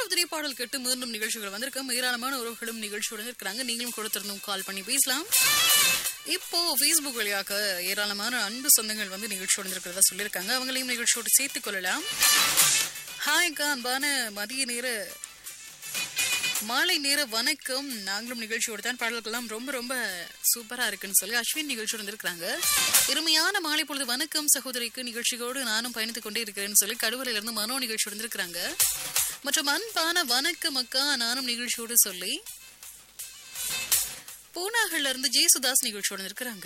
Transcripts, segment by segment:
சகோதரி பாடல் கேட்டு மீண்டும் நிகழ்ச்சிகள் வந்திருக்கோம் ஏராளமான உறவுகளும் நிகழ்ச்சியுடன் இருக்கிறாங்க நீங்களும் கொடுத்திருந்தும் கால் பண்ணி பேசலாம் இப்போ ஃபேஸ்புக் வழியாக ஏராளமான அன்பு சொந்தங்கள் வந்து நிகழ்ச்சியோடு இருக்கிறதா சொல்லியிருக்காங்க அவங்களையும் நிகழ்ச்சியோடு சேர்த்துக் கொள்ளலாம் ஹாய்க்கா அன்பான மதிய நேர மாலை நேர வணக்கம் நாங்களும் நிகழ்ச்சியோடு தான் பாடல்கள்லாம் ரொம்ப ரொம்ப சூப்பரா இருக்குன்னு சொல்லி அஸ்வின் நிகழ்ச்சியோடு வந்திருக்காங்க பெருமையான மாலை பொழுது வணக்கம் சகோதரிக்கு நிகழ்ச்சியோடு நானும் பயணித்துக் கொண்டே இருக்கிறேன்னு சொல்லி கடுவலையில இருந்து மனோ நிகழ்ச்சியோடு வந்திருக்காங்க மற்றும் அன்பான வணக்கம் அக்கா நானும் நிகழ்ச்சியோடு சொல்லி பூனாகல்ல இருந்து ஜேசுதாஸ் நிகழ்ச்சியோடு இருக்கிறாங்க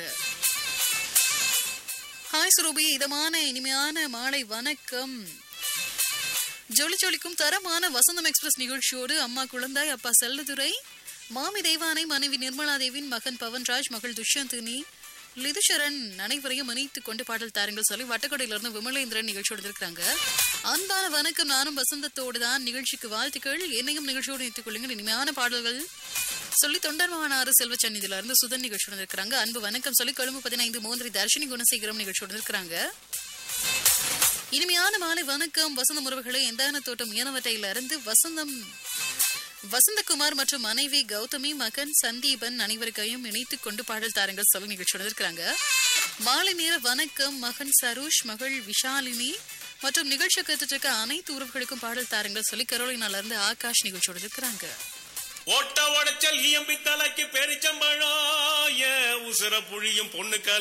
ஹாய் சுரூபி இதமான இனிமையான மாலை வணக்கம் ஜொலி ஜொலிக்கும் தரமான வசந்தம் எக்ஸ்பிரஸ் நிகழ்ச்சியோடு அம்மா குழந்தாய் அப்பா செல்லதுரை மாமி தெய்வானை மனைவி நிர்மலா தேவின் மகன் பவன்ராஜ் மகள் துஷ்யந்தினி லிதுஷரன் அனைவரையும் இணைத்துக் கொண்டு பாடல் தாருங்கள் சொல்லி வட்டக்கோடையிலிருந்து விமலேந்திரன் நிகழ்ச்சியோடு இருக்கிறாங்க அன்பான வணக்கம் நானும் வசந்தத்தோடு தான் நிகழ்ச்சிக்கு வாழ்த்துக்கள் என்னையும் நிகழ்ச்சியோடு இணைத்துக் கொள்ளுங்கள் இனிமையான பாடல்கள் சொல்லி தொண்டர்மானாறு செல்வ சன்னிதியில இருந்து சுதன் நிகழ்ச்சியோடு இருக்கிறாங்க அன்பு வணக்கம் சொல்லி கொழும்பு பதினைந்து மூன்றி தர்ஷினி குணசேகரம் நிகழ்ச்சியோடு இருக்கிறாங்க இனிமையான மாலை வணக்கம் வசந்தம் உறவுகளை எந்தான தோட்டம் மீனவட்டையில இருந்து வசந்தம் வசந்தகுமார் மற்றும் மனைவி கௌதமி மகன் சந்தீபன் அனைவருக்கையும் இணைத்துக் கொண்டு பாடல் தாருங்கள் சொல்ல நிகழ்ச்சியோடு இருக்கிறாங்க மாலை நேர வணக்கம் மகன் சருஷ் மகள் விஷாலினி மற்றும் நிகழ்ச்சி கத்துட்டு இருக்க அனைத்து உறவுகளுக்கும் பாடல் தாருங்கள் சொல்லி கரோலினால இருந்து ஆகாஷ் நிகழ்ச்சியோடு இருக்கிறாங்க ஓட்ட உடைச்சல் இயம்பி தலைக்கு பெரிச்சம்பழம் ஏன் உசுர புழியும் பொண்ணு